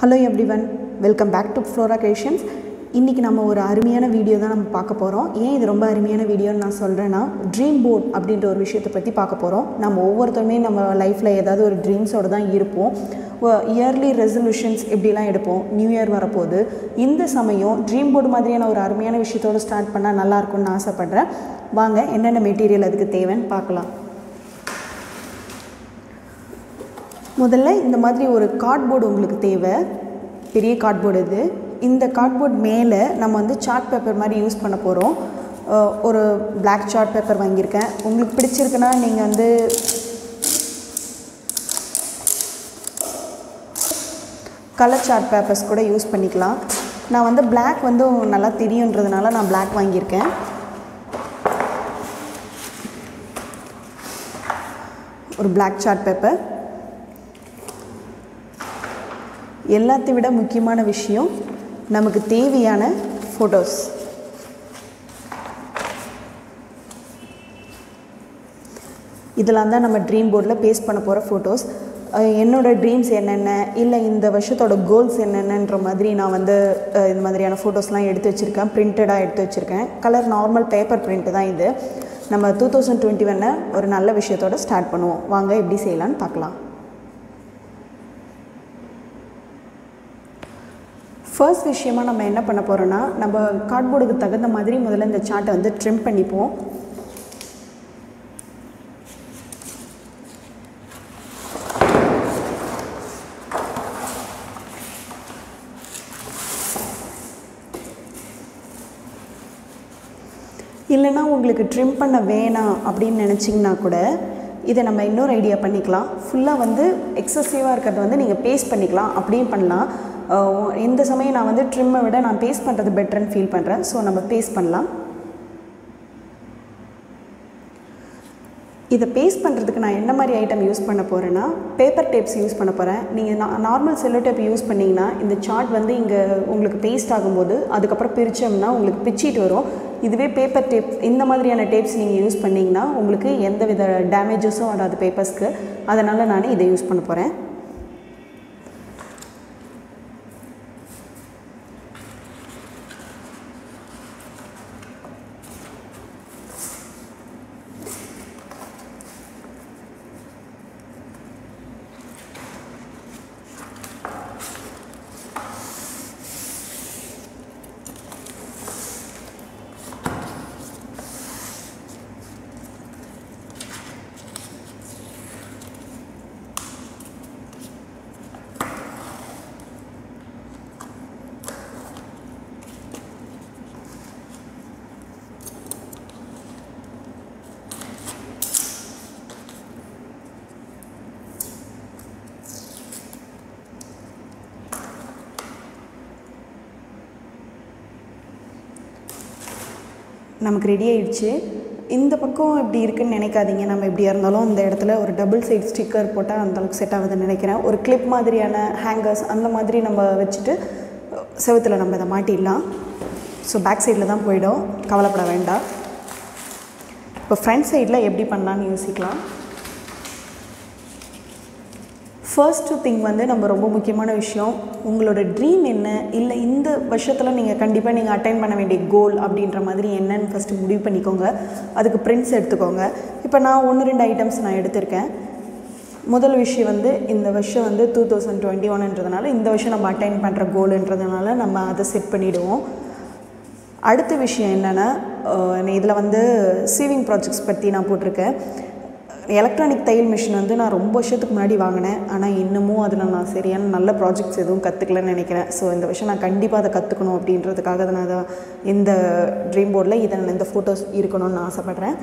hello everyone welcome back to Flora Creations இன்றைக்கி நம்ம ஒரு அருமையான வீடியோ தான் நம்ம பார்க்க போகிறோம் ஏன் இது ரொம்ப அருமையான வீடியோன்னு நான் சொல்கிறேன்னா ட்ரீம் போர்ட் அப்படின்ற ஒரு விஷயத்தை பற்றி பார்க்க போகிறோம் நம்ம ஒவ்வொருத்தருமே நம்ம லைஃப்பில் ஏதாவது ஒரு ட்ரீம்ஸோடு தான் இருப்போம் இயர்லி ரெசல்யூஷன்ஸ் இப்படிலாம் எடுப்போம் நியூ இயர் வரப்போகுது இந்த சமயம் ட்ரீம் போர்டு மாதிரியான ஒரு அருமையான விஷயத்தோடு ஸ்டார்ட் பண்ணால் நல்லாயிருக்கும்னு ஆசைப்பட்றேன் வாங்க என்னென்ன மெட்டீரியல் அதுக்கு தேவைன்னு பார்க்கலாம் முதல்ல இந்த மாதிரி ஒரு கார்ட்போர்டு உங்களுக்கு தேவை பெரிய கார்ட்போர்டு இது இந்த கார்ட்போர்ட் மேலே நம்ம வந்து சார்ட் பேப்பர் மாதிரி யூஸ் பண்ண போகிறோம் ஒரு பிளாக் சார்ட் பேப்பர் வாங்கியிருக்கேன் உங்களுக்கு பிடிச்சிருக்குன்னா நீங்கள் வந்து கலர் சார்ட் பேப்பர்ஸ் கூட யூஸ் பண்ணிக்கலாம் நான் வந்து பிளாக் வந்து நல்லா தெரியுன்றதுனால நான் பிளாக் வாங்கியிருக்கேன் ஒரு பிளாக் சார்ட் பேப்பர் எல்லாத்தை விட முக்கியமான விஷயம் நமக்கு தேவையான ஃபோட்டோஸ் இதெல்லாம் தான் நம்ம ட்ரீம் போர்டில் பேஸ்ட் பண்ண போகிற ஃபோட்டோஸ் என்னோடய ட்ரீம்ஸ் என்னென்ன இல்லை இந்த வருஷத்தோட கோல்ஸ் என்னென்னன்ற மாதிரி நான் வந்து இந்த மாதிரியான ஃபோட்டோஸ்லாம் எடுத்து வச்சுருக்கேன் ப்ரிண்டடாக எடுத்து வச்சுருக்கேன் கலர் நார்மல் பேப்பர் பிரிண்ட்டு தான் இது நம்ம டூ தௌசண்ட் டுவெண்ட்டி ஒன்னை ஒரு நல்ல விஷயத்தோட ஸ்டார்ட் பண்ணுவோம் வாங்க எப்படி செய்யலான்னு பார்க்கலாம் ஃபர்ஸ்ட் விஷயமாக நம்ம என்ன பண்ண போகிறோன்னா நம்ம கார்ட்போர்டுக்கு தகுந்த மாதிரி முதல்ல இந்த சார்ட்டை வந்து ட்ரிம் பண்ணிப்போம் இல்லைன்னா உங்களுக்கு ட்ரிம் பண்ண வேணாம் அப்படின்னு நினச்சிங்கன்னா கூட இதை நம்ம இன்னொரு ஐடியா பண்ணிக்கலாம் ஃபுல்லாக வந்து எக்ஸசிவாக இருக்கிறத வந்து நீங்கள் பேஸ்ட் பண்ணிக்கலாம் அப்படியும் பண்ணலாம் இந்த சமயம் நான் வந்து ட்ரிம்மை விட நான் பேஸ்ட் பண்ணுறது பெட்டர்னு ஃபீல் பண்ணுறேன் ஸோ நம்ம பேஸ்ட் பண்ணலாம் இதை பேஸ்ட் பண்ணுறதுக்கு நான் என்ன மாதிரி ஐட்டம் யூஸ் பண்ண போகிறேன்னா பேப்பர் டேப்ஸ் யூஸ் பண்ண போகிறேன் நீங்கள் நான் நார்மல் செல்லோ டேப் யூஸ் பண்ணிங்கன்னா இந்த சார்ட் வந்து இங்கே உங்களுக்கு பேஸ்ட் ஆகும்போது அதுக்கப்புறம் பிரித்தோம்னா உங்களுக்கு பிச்சிட்டு வரும் இதுவே பேப்பர் டேப் இந்த மாதிரியான டேப்ஸ் நீங்கள் யூஸ் பண்ணிங்கன்னா உங்களுக்கு எந்த வித டேமேஜஸும் வராது பேப்பர்ஸ்க்கு அதனால் நான் இதை யூஸ் பண்ண போகிறேன் நமக்கு ரெடி ஆயிடுச்சு இந்த பக்கம் இப்படி இருக்குன்னு நினைக்காதீங்க நம்ம எப்படியா இருந்தாலும் இந்த இடத்துல ஒரு டபுள் சைட் ஸ்டிக்கர் போட்டால் அந்தளவுக்கு செட் ஆகுதுன்னு நினைக்கிறேன் ஒரு கிளிப் மாதிரியான ஹேங்கர்ஸ் அந்த மாதிரி நம்ம வச்சுட்டு செவத்தில் நம்ம இதை மாட்டிடலாம் ஸோ பேக் சைடில் தான் போயிடும் கவலைப்பட வேண்டாம் இப்போ ஃப்ரண்ட் சைடில் எப்படி பண்ணலான்னு யோசிக்கலாம் ஃபர்ஸ்ட்டு திங் வந்து நம்ம ரொம்ப முக்கியமான விஷயம் உங்களோட ட்ரீம் என்ன இல்லை இந்த வருஷத்தில் நீங்கள் கண்டிப்பாக நீங்கள் அட்டைன் பண்ண வேண்டிய கோல் அப்படின்ற மாதிரி என்னன்னு ஃபஸ்ட்டு முடிவு பண்ணிக்கோங்க அதுக்கு பிரிண்ட்ஸ் எடுத்துக்கோங்க இப்போ நான் ஒன்று ரெண்டு ஐட்டம்ஸ் நான் எடுத்திருக்கேன் முதல் விஷயம் வந்து இந்த வருஷம் வந்து டூ தௌசண்ட் டுவெண்ட்டி ஒன்ன்றதுனால இந்த வருஷம் நம்ம அட்டைன் பண்ணுற கோலுன்றதுனால நம்ம அதை செட் பண்ணிவிடுவோம் அடுத்த விஷயம் என்னென்னா இதில் வந்து சீவிங் ப்ராஜெக்ட்ஸ் பற்றி நான் போட்டிருக்கேன் எலக்ட்ரானிக் தையல் மிஷின் வந்து நான் ரொம்ப வருஷத்துக்கு முன்னாடி வாங்கினேன் ஆனால் இன்னமும் அதில் நான் சரியான நல்ல ப்ராஜெக்ட்ஸ் எதுவும் கற்றுக்கலன்னு நினைக்கிறேன் ஸோ இந்த வருஷம் நான் கண்டிப்பாக அதை கற்றுக்கணும் அப்படின்றதுக்காக தான் நான் அதை இந்த ட்ரீம் போர்டில் இதை இந்த ஃபோட்டோஸ் இருக்கணும்னு நான் ஆசைப்பட்றேன்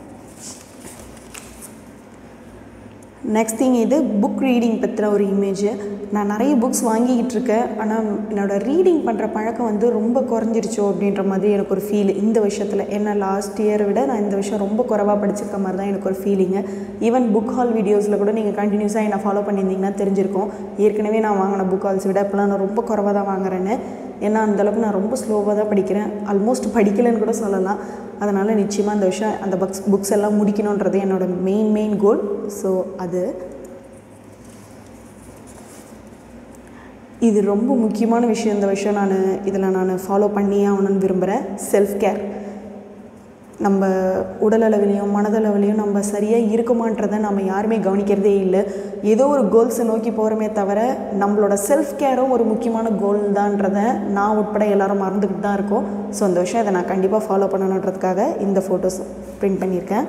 நெக்ஸ்ட் திங் இது புக் ரீடிங் பற்றின ஒரு இமேஜ் நான் நிறைய புக்ஸ் வாங்கிக்கிட்டு இருக்கேன் ஆனால் என்னோடய ரீடிங் பண்ணுற பழக்கம் வந்து ரொம்ப குறைஞ்சிருச்சோ அப்படின்ற மாதிரி எனக்கு ஒரு ஃபீல் இந்த வருஷத்தில் என்ன லாஸ்ட் இயரை விட நான் இந்த வருஷம் ரொம்ப குறைவாக படிச்சிருக்க மாதிரி தான் எனக்கு ஒரு ஃபீலிங்கு ஈவன் புக் ஹால் வீடியோஸில் கூட நீங்கள் கண்டினியூஸாக என்னை ஃபாலோ பண்ணியிருந்தீங்கன்னா தெரிஞ்சிருக்கும் ஏற்கனவே நான் வாங்கின புக் ஹால்ஸ் விட இப்போலாம் நான் ரொம்ப குறைவாக தான் வாங்குறேன்னு ஏன்னா அந்தளவுக்கு நான் ரொம்ப ஸ்லோவாக தான் படிக்கிறேன் ஆல்மோஸ்ட் படிக்கலைன்னு கூட சொல்லலாம் அதனால் நிச்சயமாக அந்த விஷயம் அந்த புக்ஸ் புக்ஸ் எல்லாம் முடிக்கணுன்றது என்னோடய மெயின் மெயின் கோல் ஸோ அது இது ரொம்ப முக்கியமான விஷயம் இந்த விஷயம் நான் இதில் நான் ஃபாலோ பண்ணியே ஆகணும்னு விரும்புகிறேன் செல்ஃப் கேர் நம்ம உடலளவிலையும் மனதளவிலையும் நம்ம சரியாக இருக்குமான்றதை நம்ம யாருமே கவனிக்கிறதே இல்லை ஏதோ ஒரு கோல்ஸை நோக்கி போகிறோமே தவிர நம்மளோட செல்ஃப் கேரும் ஒரு முக்கியமான கோல் தான்றதை நான் உட்பட எல்லாரும் மறந்துக்கிட்டு தான் இருக்கோம் ஸோ அந்த விஷயம் அதை நான் கண்டிப்பாக ஃபாலோ பண்ணணுன்றதுக்காக இந்த ஃபோட்டோஸ் பிரிண்ட் பண்ணியிருக்கேன்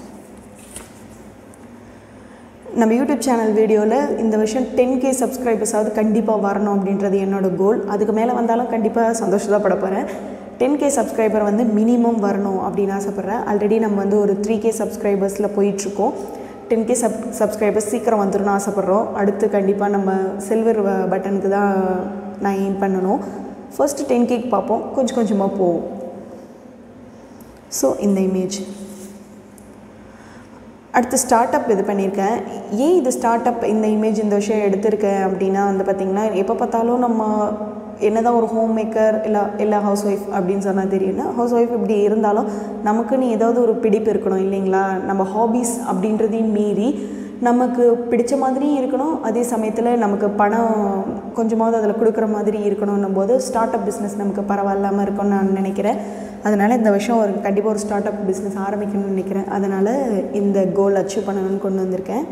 நம்ம யூடியூப் சேனல் வீடியோவில் இந்த வருஷம் டென் கே சப்ஸ்கிரைபர்ஸாவது கண்டிப்பாக வரணும் அப்படின்றது என்னோட கோல் அதுக்கு மேலே வந்தாலும் கண்டிப்பாக சந்தோஷப்பட போகிறேன் டென் கே சப்ஸ்கிரைபர் வந்து மினிமம் வரணும் அப்படின்னு ஆசைப்பட்றேன் ஆல்ரெடி நம்ம வந்து ஒரு த்ரீ கே சப்ஸ்கிரைபர்ஸில் போயிட்டுருக்கோம் டென் கே சப் சப்ஸ்கிரைபர்ஸ் சீக்கிரம் வந்துடும் ஆசைப்பட்றோம் அடுத்து கண்டிப்பாக நம்ம சில்வர் பட்டனுக்கு தான் நான் எய்ம் பண்ணணும் ஃபர்ஸ்ட்டு டென் கேக் பார்ப்போம் கொஞ்சம் கொஞ்சமாக போவோம் ஸோ இந்த இமேஜ் அடுத்து ஸ்டார்ட் அப் இது பண்ணியிருக்கேன் ஏன் இது ஸ்டார்ட் அப் இந்த இமேஜ் இந்த விஷயம் எடுத்திருக்கேன் அப்படின்னா வந்து பார்த்திங்கன்னா எப்போ பார்த்தாலும் நம்ம என்னதான் ஒரு ஹோம் மேக்கர் இல்லை இல்லை ஹவுஸ் ஒய்ஃப் அப்படின்னு சொன்னால் தெரியும்னா ஹவுஸ் ஒய்ஃப் இப்படி இருந்தாலும் நமக்குன்னு ஏதாவது ஒரு பிடிப்பு இருக்கணும் இல்லைங்களா நம்ம ஹாபீஸ் அப்படின்றதையும் மீறி நமக்கு பிடிச்ச மாதிரியும் இருக்கணும் அதே சமயத்தில் நமக்கு பணம் கொஞ்சமாவது அதில் கொடுக்குற மாதிரி இருக்கணும்னும் போது ஸ்டார்ட் அப் பிஸ்னஸ் நமக்கு பரவாயில்லாமல் இருக்கும்னு நான் நினைக்கிறேன் அதனால் இந்த வருஷம் ஒரு கண்டிப்பாக ஒரு ஸ்டார்ட் அப் பிஸ்னஸ் ஆரம்பிக்கணும்னு நினைக்கிறேன் அதனால் இந்த கோல் அச்சீவ் பண்ணணும்னு கொண்டு வந்திருக்கேன்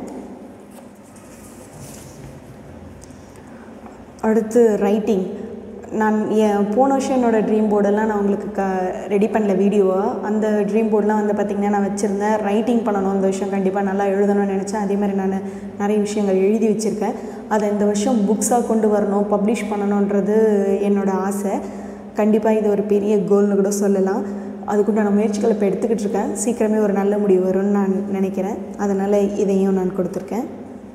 அடுத்து ரைட்டிங் நான் என் போன வருஷம் என்னோடய ட்ரீம் போர்டெல்லாம் நான் உங்களுக்கு க ரெடி பண்ணல வீடியோவாக அந்த ட்ரீம் போர்டெலாம் வந்து பார்த்திங்கன்னா நான் வச்சுருந்தேன் ரைட்டிங் பண்ணணும் இந்த வருஷம் கண்டிப்பாக நல்லா எழுதணும்னு நினச்சேன் அதே மாதிரி நான் நிறைய விஷயங்கள் எழுதி வச்சுருக்கேன் அதை இந்த வருஷம் புக்ஸாக கொண்டு வரணும் பப்ளிஷ் பண்ணணுன்றது என்னோடய ஆசை கண்டிப்பாக இது ஒரு பெரிய கோல்னு கூட சொல்லலாம் அதுக்குண்டான முயற்சிகளை இப்போ எடுத்துக்கிட்டு இருக்கேன் சீக்கிரமே ஒரு நல்ல முடிவு வரும்னு நான் நினைக்கிறேன் அதனால் இதையும் நான் கொடுத்துருக்கேன்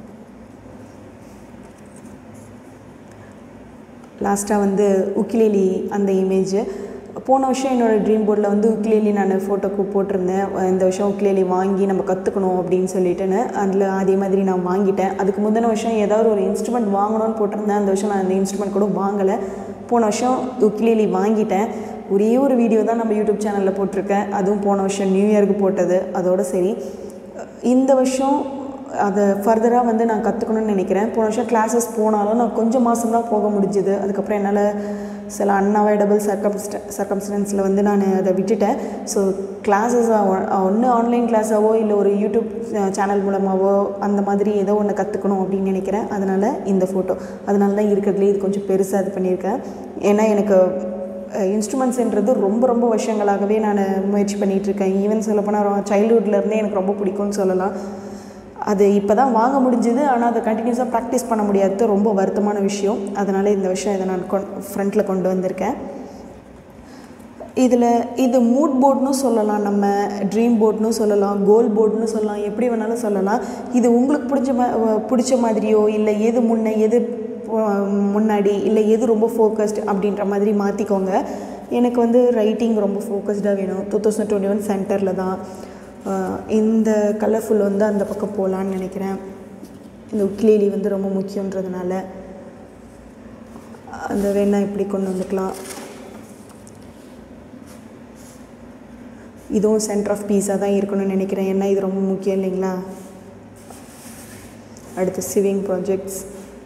லாஸ்ட்டாக வந்து உக்கிலேலி அந்த இமேஜ் போன வருஷம் என்னோடய ட்ரீம் போர்டில் வந்து உக்கிலேலி நான் ஃபோட்டோக்கு போட்டிருந்தேன் இந்த வருஷம் உக்கிலேலி வாங்கி நம்ம கற்றுக்கணும் அப்படின்னு சொல்லிட்டுன்னு அதில் அதே மாதிரி நான் வாங்கிட்டேன் அதுக்கு முந்தின வருஷம் ஏதாவது ஒரு இன்ஸ்ட்ருமெண்ட் வாங்கணும்னு போட்டிருந்தேன் அந்த வருஷம் நான் அந்த இன்ஸ்ட்ருமெண்ட் கூட வாங்கலை போன வருஷம் உக்கிலேலி வாங்கிட்டேன் ஒரே ஒரு வீடியோ தான் நம்ம யூடியூப் சேனலில் போட்டிருக்கேன் அதுவும் போன வருஷம் நியூ இயருக்கு போட்டது அதோட சரி இந்த வருஷம் அதை ஃபர்தராக வந்து நான் கற்றுக்கணும்னு நினைக்கிறேன் போன வருஷம் கிளாஸஸ் போனாலும் நான் கொஞ்சம் மாதம் தான் போக முடிஞ்சுது அதுக்கப்புறம் என்னால் சில அன்அவாய்டபிள் சர்க்கம்ஸ்ட சர்க்கம்ஸ்டன்ஸில் வந்து நான் அதை விட்டுட்டேன் ஸோ கிளாஸஸ் ஒன்று ஆன்லைன் கிளாஸாவோ இல்லை ஒரு யூடியூப் சேனல் மூலமாகவோ அந்த மாதிரி ஏதோ ஒன்று கற்றுக்கணும் அப்படின்னு நினைக்கிறேன் அதனால் இந்த ஃபோட்டோ அதனால தான் இருக்கிறதுலே இது கொஞ்சம் பெருசாக இது பண்ணியிருக்கேன் ஏன்னா எனக்கு இன்ஸ்ட்ருமெண்ட்ஸுன்றது ரொம்ப ரொம்ப வருஷங்களாகவே நான் முயற்சி பண்ணிகிட்ருக்கேன் ஈவன் சொல்லப்போனால் சைல்ட்ஹுட்லேருந்தே எனக்கு ரொம்ப பிடிக்கும்னு சொல்லலாம் அது இப்போ தான் வாங்க முடிஞ்சுது ஆனால் அதை கண்டினியூஸாக ப்ராக்டிஸ் பண்ண முடியாதது ரொம்ப வருத்தமான விஷயம் அதனால் இந்த விஷயம் இதை நான் கொ ஃப்ரண்ட்டில் கொண்டு வந்திருக்கேன் இதில் இது மூட் போர்டுன்னு சொல்லலாம் நம்ம ட்ரீம் போர்டுன்னு சொல்லலாம் கோல் போர்டுன்னு சொல்லலாம் எப்படி வேணாலும் சொல்லலாம் இது உங்களுக்கு பிடிச்ச மா பிடிச்ச மாதிரியோ இல்லை எது முன்னே எது முன்னாடி இல்லை எது ரொம்ப ஃபோக்கஸ்டு அப்படின்ற மாதிரி மாற்றிக்கோங்க எனக்கு வந்து ரைட்டிங் ரொம்ப ஃபோக்கஸ்டாக வேணும் டூ தௌசண்ட் டுவெண்ட்டி ஒன் சென்டரில் தான் இந்த கலர்ஃபுல் வந்து அந்த பக்கம் போகலான்னு நினைக்கிறேன் இந்த உக்லேலி வந்து ரொம்ப முக்கியன்றதுனால அந்த வேணால் இப்படி கொண்டு வந்துக்கலாம் இதுவும் சென்டர் ஆஃப் பீஸாக தான் இருக்கணும்னு நினைக்கிறேன் ஏன்னா இது ரொம்ப முக்கியம் இல்லைங்களா அடுத்து சிவிங் ப்ராஜெக்ட்ஸ்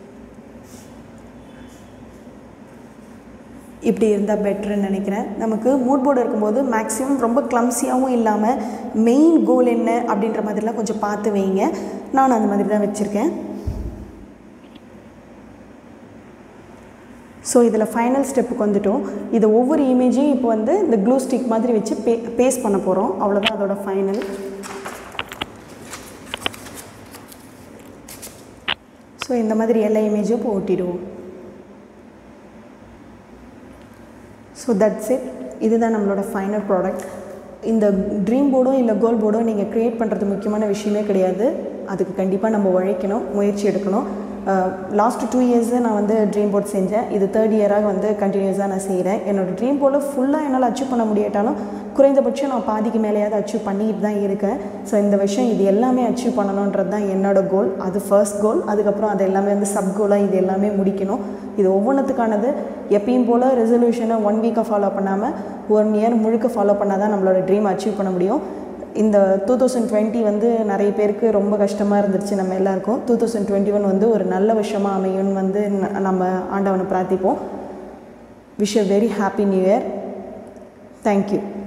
இப்படி இருந்தால் பெட்டர்னு நினைக்கிறேன் நமக்கு மூட் போர்டு இருக்கும்போது மேக்ஸிமம் ரொம்ப க்ளம்ஸியாகவும் இல்லாமல் மெயின் கோல் என்ன அப்படின்ற மாதிரிலாம் கொஞ்சம் பார்த்து வைங்க நான் அந்த மாதிரி தான் வச்சுருக்கேன் ஸோ இதில் ஃபைனல் ஸ்டெப்புக்கு வந்துட்டோம் இதை ஒவ்வொரு இமேஜையும் இப்போ வந்து இந்த க்ளூ ஸ்டிக் மாதிரி வச்சு பே பேஸ்ட் பண்ண போகிறோம் அவ்வளோதான் அதோட ஃபைனல் ஸோ இந்த மாதிரி எல்லா இமேஜும் இப்போ ஒட்டிடுவோம் ஸோ தட்ஸ் இட் இதுதான் நம்மளோட ஃபைனல் ப்ராடக்ட் இந்த ட்ரீம் போர்டோ இல்லை கோல் போர்டோ நீங்கள் க்ரியேட் பண்ணுறது முக்கியமான விஷயமே கிடையாது அதுக்கு கண்டிப்பாக நம்ம உழைக்கணும் முயற்சி எடுக்கணும் லாஸ்ட் டூ இயர்ஸு நான் வந்து ட்ரீம் போர்ட் செஞ்சேன் இது தேர்ட் இயராக வந்து கண்டினியூஸாக நான் செய்கிறேன் என்னோடய ட்ரீம் போர்டில் ஃபுல்லாக என்னால் அச்சீவ் பண்ண முடியாட்டாலும் குறைந்தபட்சம் நான் பாதிக்கு மேலேயாவது அச்சீவ் பண்ணிட்டு தான் இருக்கேன் ஸோ இந்த விஷயம் இது எல்லாமே அச்சீவ் பண்ணணுன்றது தான் என்னோடய கோல் அது ஃபர்ஸ்ட் கோல் அதுக்கப்புறம் அது எல்லாமே வந்து சப் கோலாக இது எல்லாமே முடிக்கணும் இது ஒவ்வொன்றுத்துக்கானது எப்பயும் போல் ரெசல்யூஷனை ஒன் வீக்காக ஃபாலோ பண்ணாமல் ஒன் இயர் முழுக்க ஃபாலோ பண்ணால் தான் நம்மளோட ட்ரீம் அச்சீவ் பண்ண முடியும் இந்த டூ தௌசண்ட் டுவெண்ட்டி வந்து நிறைய பேருக்கு ரொம்ப கஷ்டமாக இருந்துச்சு நம்ம எல்லாருக்கும் டூ தௌசண்ட் டுவெண்ட்டி ஒன் வந்து ஒரு நல்ல விஷயமாக அமையும்னு வந்து ந- நம்ம ஆண்டவனை பிரார்த்திப்போம் wish a very happy new year thank you